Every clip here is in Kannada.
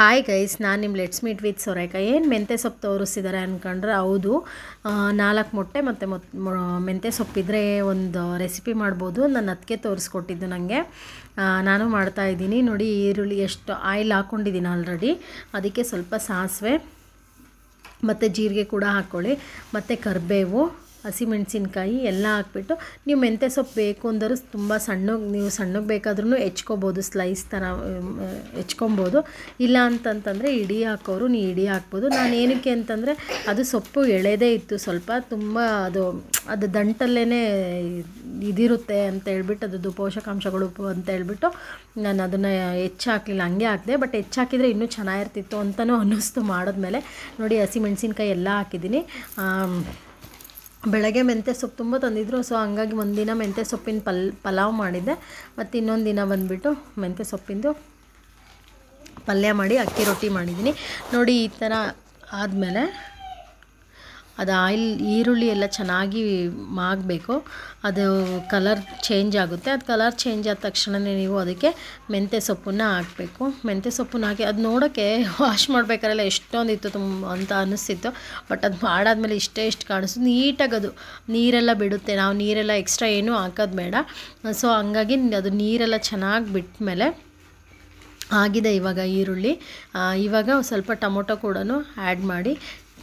ಹಾಯ್ ಗೈಸ್ ನಾನು ನಿಮ್ಮ ಲೆಟ್ಸ್ ಮೀಟ್ ವಿತ್ ಸೊರೇಕಾಯಿ ಏನು ಮೆಂತ್ಯ ಸೊಪ್ಪು ತೋರಿಸ್ತಿದ್ದಾರೆ ಅಂದ್ಕೊಂಡ್ರೆ ಹೌದು ನಾಲ್ಕು ಮೊಟ್ಟೆ ಮತ್ತು ಮೊತ್ ಮೆಂತ್ಯ ಸೊಪ್ಪಿದ್ರೆ ಒಂದು ರೆಸಿಪಿ ಮಾಡ್ಬೋದು ನನ್ನ ಅದಕ್ಕೆ ತೋರಿಸ್ಕೊಟ್ಟಿದ್ದು ನನಗೆ ನಾನು ಮಾಡ್ತಾ ಇದ್ದೀನಿ ನೋಡಿ ಈರುಳ್ಳಿ ಎಷ್ಟು ಆಯಿಲ್ ಹಾಕ್ಕೊಂಡಿದ್ದೀನಿ ಆಲ್ರೆಡಿ ಅದಕ್ಕೆ ಸ್ವಲ್ಪ ಸಾಸಿವೆ ಮತ್ತು ಜೀರಿಗೆ ಕೂಡ ಹಾಕ್ಕೊಳ್ಳಿ ಮತ್ತು ಕರಿಬೇವು ಹಸಿಮೆಣಸಿನ್ಕಾಯಿ ಎಲ್ಲ ಹಾಕ್ಬಿಟ್ಟು ನೀವು ಮೆಂತ್ಯ ಸೊಪ್ಪು ಬೇಕು ಅಂದರೂ ತುಂಬ ಸಣ್ಣಗೆ ನೀವು ಸಣ್ಣಗೆ ಬೇಕಾದ್ರೂ ಹೆಚ್ಕೋಬೋದು ಸ್ಲೈಸ್ ಥರ ಹೆಚ್ಕೊಬೋದು ಇಲ್ಲ ಅಂತಂತಂದರೆ ಇಡೀ ಹಾಕೋರು ನೀವು ಇಡೀ ಹಾಕ್ಬೋದು ನಾನು ಏನಕ್ಕೆ ಅಂತಂದರೆ ಅದು ಸೊಪ್ಪು ಎಳೆದೇ ಇತ್ತು ಸ್ವಲ್ಪ ತುಂಬ ಅದು ಅದು ದಂಟಲ್ಲೇ ಇದಿರುತ್ತೆ ಅಂತ ಹೇಳ್ಬಿಟ್ಟು ಅದು ಪೋಷಕಾಂಶಗಳು ಅಂತ ಹೇಳ್ಬಿಟ್ಟು ನಾನು ಅದನ್ನು ಹೆಚ್ಚು ಹಾಕಲಿಲ್ಲ ಹಂಗೆ ಹಾಕಿದೆ ಬಟ್ ಹೆಚ್ಚು ಹಾಕಿದರೆ ಇನ್ನೂ ಚೆನ್ನಾಗಿರ್ತಿತ್ತು ಅಂತಲೂ ಅನ್ನಿಸ್ತು ಮಾಡಿದ್ಮೇಲೆ ನೋಡಿ ಹಸಿಮೆಣ್ಸಿನ್ಕಾಯಿ ಎಲ್ಲ ಹಾಕಿದ್ದೀನಿ ಬೆಳಗ್ಗೆ ಮೆಂತ್ಯ ಸೊಪ್ಪು ತುಂಬ ತಂದಿದ್ರು ಸೊ ಹಂಗಾಗಿ ಒಂದಿನ ಮೆಂತ್ಯ ಸೊಪ್ಪಿನ ಪಲ್ ಪಲಾವ್ ಮಾಡಿದ್ದೆ ಮತ್ತು ಇನ್ನೊಂದು ದಿನ ಬಂದುಬಿಟ್ಟು ಮೆಂತ್ಯ ಸೊಪ್ಪಿಂದು ಪಲ್ಯ ಮಾಡಿ ಅಕ್ಕಿ ರೊಟ್ಟಿ ಮಾಡಿದ್ದೀನಿ ನೋಡಿ ಈ ಥರ ಆದಮೇಲೆ ಅದು ಆಯಿಲ್ ಈರುಳ್ಳಿ ಎಲ್ಲ ಚೆನ್ನಾಗಿ ಮಾಗಬೇಕು ಅದು ಕಲರ್ ಚೇಂಜ್ ಆಗುತ್ತೆ ಅದು ಕಲರ್ ಚೇಂಜ್ ಆದ ತಕ್ಷಣವೇ ನೀವು ಅದಕ್ಕೆ ಮೆಂತ್ಯ ಸೊಪ್ಪನ್ನ ಹಾಕಬೇಕು ಮೆಂತ್ಯ ಸೊಪ್ಪನ್ನ ಹಾಕಿ ಅದು ನೋಡೋಕ್ಕೆ ವಾಶ್ ಮಾಡಬೇಕಾರೆಲ್ಲ ಎಷ್ಟೊಂದಿತ್ತು ತುಂಬ ಅಂತ ಅನ್ನಿಸ್ತಿತ್ತು ಬಟ್ ಅದು ಮಾಡಾದ್ಮೇಲೆ ಇಷ್ಟೇ ಇಷ್ಟು ಕಾಣಿಸ್ತು ನೀಟಾಗಿ ಅದು ನೀರೆಲ್ಲ ಬಿಡುತ್ತೆ ನಾವು ನೀರೆಲ್ಲ ಎಕ್ಸ್ಟ್ರಾ ಏನೂ ಹಾಕೋದು ಬೇಡ ಸೊ ಹಂಗಾಗಿ ಅದು ನೀರೆಲ್ಲ ಚೆನ್ನಾಗಿ ಬಿಟ್ಟ ಮೇಲೆ ಆಗಿದೆ ಇವಾಗ ಈರುಳ್ಳಿ ಇವಾಗ ಸ್ವಲ್ಪ ಟೊಮೊಟೊ ಕೂಡ ಆ್ಯಡ್ ಮಾಡಿ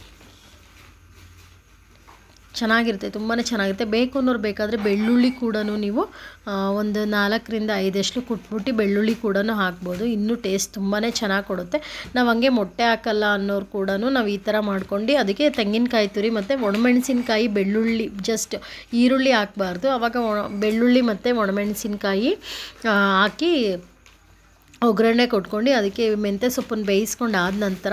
ಚೆನ್ನಾಗಿರುತ್ತೆ ತುಂಬಾ ಚೆನ್ನಾಗಿರುತ್ತೆ ಬೇಕು ಅನ್ನೋರು ಬೇಕಾದರೆ ಬೆಳ್ಳುಳ್ಳಿ ಕೂಡ ನೀವು ಒಂದು ನಾಲ್ಕರಿಂದ ಐದಷ್ಟು ಕುಟ್ಬಿಟ್ಟು ಬೆಳ್ಳುಳ್ಳಿ ಕೂಡ ಹಾಕ್ಬೋದು ಇನ್ನೂ ಟೇಸ್ಟ್ ತುಂಬಾ ಚೆನ್ನಾಗಿ ಕೊಡುತ್ತೆ ನಾವು ಹಂಗೆ ಮೊಟ್ಟೆ ಹಾಕಲ್ಲ ಅನ್ನೋರು ಕೂಡ ನಾವು ಈ ಥರ ಮಾಡ್ಕೊಂಡು ಅದಕ್ಕೆ ತೆಂಗಿನಕಾಯಿ ತುರಿ ಮತ್ತು ಒಣಮೆಣಸಿನ್ಕಾಯಿ ಬೆಳ್ಳುಳ್ಳಿ ಜಸ್ಟ್ ಈರುಳ್ಳಿ ಹಾಕಬಾರ್ದು ಆವಾಗ ಬೆಳ್ಳುಳ್ಳಿ ಮತ್ತು ಒಣಮೆಣಸಿನ್ಕಾಯಿ ಹಾಕಿ ಒಗ್ಗರಣೆ ಕೊಟ್ಕೊಂಡು ಅದಕ್ಕೆ ಮೆಂತ್ಯ ಸೊಪ್ಪನ್ನು ಬೇಯಿಸ್ಕೊಂಡು ಆದ ನಂತರ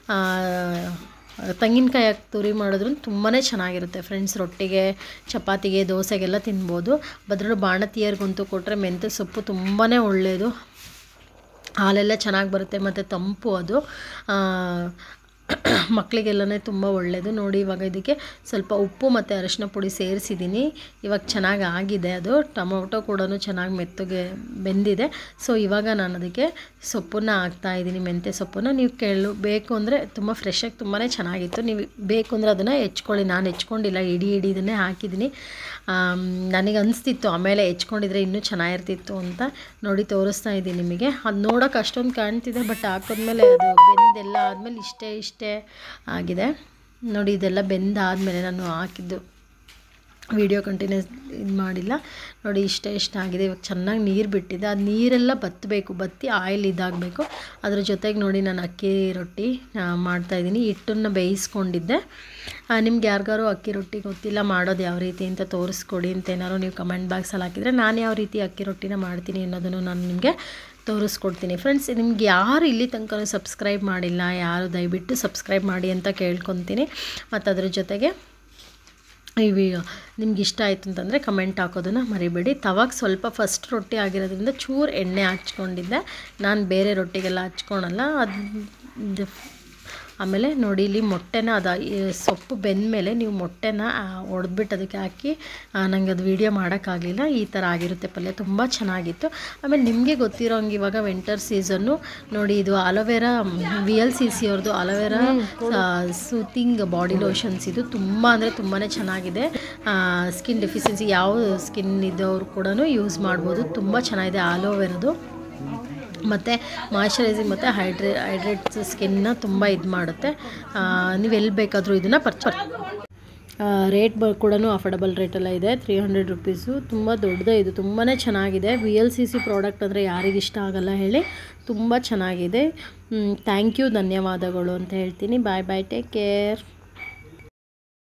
ತೆಂಗಿನಕಾಯಿ ಹಾಕಿ ತುರಿ ಮಾಡಿದ್ರು ತುಂಬಾ ಚೆನ್ನಾಗಿರುತ್ತೆ ಫ್ರೆಂಡ್ಸ್ ರೊಟ್ಟಿಗೆ ಚಪಾತಿಗೆ ದೋಸೆಗೆಲ್ಲ ತಿನ್ಬೋದು ಅದರಲ್ಲೂ ಬಾಣತಿಯರಿಗಂತೂ ಕೊಟ್ಟರೆ ಮೆಂತ್ಯ ಸೊಪ್ಪು ತುಂಬಾ ಒಳ್ಳೆಯದು ಹಾಲೆಲ್ಲ ಚೆನ್ನಾಗಿ ಬರುತ್ತೆ ಮತ್ತು ತಂಪು ಅದು ಮಕ್ಕಳಿಗೆಲ್ಲನೇ ತುಂಬ ಒಳ್ಳೆಯದು ನೋಡಿ ಇವಾಗ ಇದಕ್ಕೆ ಸ್ವಲ್ಪ ಉಪ್ಪು ಮತ್ತು ಅರಿಶಿನ ಪುಡಿ ಸೇರಿಸಿದ್ದೀನಿ ಇವಾಗ ಚೆನ್ನಾಗಿ ಆಗಿದೆ ಅದು ಟೊಮೊಟೊ ಕೂಡ ಚೆನ್ನಾಗಿ ಮೆತ್ತಗೆ ಬೆಂದಿದೆ ಸೊ ಇವಾಗ ನಾನು ಅದಕ್ಕೆ ಸೊಪ್ಪನ್ನು ಹಾಕ್ತಾಯಿದ್ದೀನಿ ಮೆಂತ್ಯ ಸೊಪ್ಪನ್ನು ನೀವು ಕೇಳು ಬೇಕು ಅಂದರೆ ತುಂಬ ಫ್ರೆಶಾಗಿ ತುಂಬಾ ಚೆನ್ನಾಗಿತ್ತು ನೀವು ಬೇಕು ಅಂದರೆ ಅದನ್ನು ಹೆಚ್ಕೊಳ್ಳಿ ನಾನು ಹೆಚ್ಕೊಂಡಿಲ್ಲ ಇಡೀ ಇಡೀ ಇದನ್ನೇ ಹಾಕಿದ್ದೀನಿ ನನಗೆ ಅನಿಸ್ತಿತ್ತು ಆಮೇಲೆ ಹೆಚ್ಕೊಂಡಿದ್ರೆ ಇನ್ನೂ ಚೆನ್ನಾಗಿರ್ತಿತ್ತು ಅಂತ ನೋಡಿ ತೋರಿಸ್ತಾ ಇದ್ದೀನಿ ನಿಮಗೆ ಅದು ನೋಡೋಕೆ ಅಷ್ಟೊಂದು ಕಾಣ್ತಿದೆ ಬಟ್ ಹಾಕಿದ್ಮೇಲೆ ಅದು ಬೆಂದೆಲ್ಲ ಆದಮೇಲೆ ಇಷ್ಟೇ ಇಷ್ಟೇ ಆಗಿದೆ ನೋಡಿ ಇದೆಲ್ಲ ಬೆಂದಾದಮೇಲೆ ನಾನು ಹಾಕಿದ್ದು ವಿಡಿಯೋ ಕಂಟಿನ್ಯೂಸ್ ಇದು ಮಾಡಿಲ್ಲ ನೋಡಿ ಇಷ್ಟೇ ಇಷ್ಟ ಆಗಿದೆ ಇವಾಗ ಚೆನ್ನಾಗಿ ನೀರು ಬಿಟ್ಟಿದೆ ಅದು ನೀರೆಲ್ಲ ಬತ್ತಬೇಕು ಬತ್ತಿ ಆಯಿಲ್ ಇದಾಗಬೇಕು ಅದ್ರ ಜೊತೆಗೆ ನೋಡಿ ನಾನು ಅಕ್ಕಿ ರೊಟ್ಟಿ ಮಾಡ್ತಾಯಿದ್ದೀನಿ ಹಿಟ್ಟನ್ನು ಬೇಯಿಸ್ಕೊಂಡಿದ್ದೆ ನಿಮ್ಗೆ ಯಾರಿಗಾರು ಅಕ್ಕಿ ರೊಟ್ಟಿ ಗೊತ್ತಿಲ್ಲ ಮಾಡೋದು ಯಾವ ರೀತಿ ಅಂತ ತೋರಿಸ್ಕೊಡಿ ಅಂತ ಏನಾದ್ರು ನೀವು ಕಮೆಂಟ್ ಬಾಕ್ಸಲ್ಲಿ ಹಾಕಿದರೆ ನಾನು ಯಾವ ರೀತಿ ಅಕ್ಕಿ ರೊಟ್ಟಿನ ಮಾಡ್ತೀನಿ ಅನ್ನೋದನ್ನು ನಾನು ನಿಮಗೆ ತೋರಿಸ್ಕೊಡ್ತೀನಿ ಫ್ರೆಂಡ್ಸ್ ನಿಮ್ಗೆ ಯಾರು ಇಲ್ಲಿ ತನಕ ಸಬ್ಸ್ಕ್ರೈಬ್ ಮಾಡಿಲ್ಲ ಯಾರು ದಯವಿಟ್ಟು ಸಬ್ಸ್ಕ್ರೈಬ್ ಮಾಡಿ ಅಂತ ಕೇಳ್ಕೊತೀನಿ ಮತ್ತು ಅದ್ರ ಜೊತೆಗೆ ಈ ನಿಮ್ಗೆ ಇಷ್ಟ ಆಯಿತು ಅಂತಂದರೆ ಕಮೆಂಟ್ ಹಾಕೋದನ್ನು ಮರಿಬೇಡಿ ತವಾಗ ಸ್ವಲ್ಪ ಫಸ್ಟ್ ರೊಟ್ಟಿ ಆಗಿರೋದ್ರಿಂದ ಚೂರು ಎಣ್ಣೆ ಹಚ್ಕೊಂಡಿದ್ದೆ ನಾನು ಬೇರೆ ರೊಟ್ಟಿಗೆಲ್ಲ ಹಚ್ಕೊಳಲ್ಲ ಅದು ಆಮೇಲೆ ನೋಡಿ ಇಲ್ಲಿ ಮೊಟ್ಟೆನ ಅದು ಸೊಪ್ಪು ಬೆಂದಮೇಲೆ ನೀವು ಮೊಟ್ಟೆನ ಒಡೆದ್ಬಿಟ್ಟು ಅದಕ್ಕೆ ಹಾಕಿ ನನಗೆ ಅದು ವೀಡಿಯೋ ಮಾಡೋಕ್ಕಾಗಲಿಲ್ಲ ಈ ಥರ ಆಗಿರುತ್ತೆ ಪಲ್ಯ ತುಂಬ ಚೆನ್ನಾಗಿತ್ತು ಆಮೇಲೆ ನಿಮಗೆ ಗೊತ್ತಿರೋ ಹಂಗೆ ಇವಾಗ ವಿಂಟರ್ ಸೀಸನ್ನು ನೋಡಿ ಇದು aloe vera V L C C ಅವ್ರದ್ದು ಅಲೋವೆರಾ ಸೂತಿಂಗ್ ಬಾಡಿ ಲೋಷನ್ಸ್ ಇದು ತುಂಬ ಅಂದರೆ ತುಂಬಾ ಚೆನ್ನಾಗಿದೆ ಸ್ಕಿನ್ ಡೆಫಿಷಿಯನ್ಸಿ ಯಾವ ಸ್ಕಿನ್ ಇದ್ದವರು ಕೂಡ ಯೂಸ್ ಮಾಡ್ಬೋದು ತುಂಬ ಚೆನ್ನಾಗಿದೆ ಆಲೋವೆರದು ಮತ್ತು ಮಾಯ್ಶ್ಚರೈಸಿಂಗ್ ಮತ್ತು ಹೈಡ್ರೇ ಹೈಡ್ರೇಟ್ಸ್ ಸ್ಕಿನ್ನ ತುಂಬ ಇದು ಮಾಡುತ್ತೆ ನೀವು ಎಲ್ಲಿ ಬೇಕಾದರೂ ಇದನ್ನು ಪರ್ಚ ರೇಟ್ ಬ ಕೂಡ ಅಫೋರ್ಡಬಲ್ ರೇಟೆಲ್ಲ ಇದೆ ತ್ರೀ ಹಂಡ್ರೆಡ್ ರುಪೀಸು ತುಂಬ ದೊಡ್ಡದೇ ಇದು ತುಂಬಾ ಚೆನ್ನಾಗಿದೆ V L C C product ಅಂದರೆ ಯಾರಿಗಿಷ್ಟ ಆಗಲ್ಲ ಹೇಳಿ ತುಂಬ ಚೆನ್ನಾಗಿದೆ ಥ್ಯಾಂಕ್ ಯು ಧನ್ಯವಾದಗಳು ಅಂತ ಹೇಳ್ತೀನಿ ಬಾಯ್ ಬಾಯ್ ಟೇಕ್ ಕೇರ್